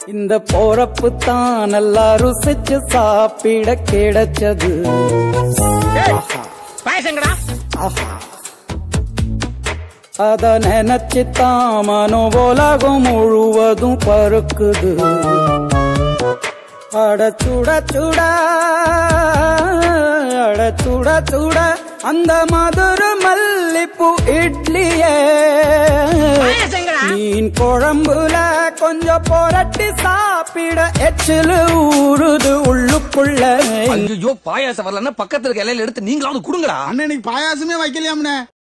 இந்த போறப்பு தான் நல்லா ருசிச்சு சாப்பிட கிடைச்சது பாயசங்கடா ஆஹா அத நினைச்சு தான் மனோ உலகம் முழுவதும் பருக்குது அட சுட சுட அட சுட சுட அந்த மதுர மல்லிப்பூ இட்லியே பாயசங்கடா மீன் குழம்புல கொஞ்சம் புரட்டி சாப்பிட எச்சிலு ஊறுது உள்ளுக்குள்ள ஐயோ பாயாசம் வரலன்னா பக்கத்துல இருக்க இலையில எடுத்து நீங்களாவது கொடுங்கடா அண்ணன் இன்னைக்கு பாயாசமே வைக்கலையாம்னே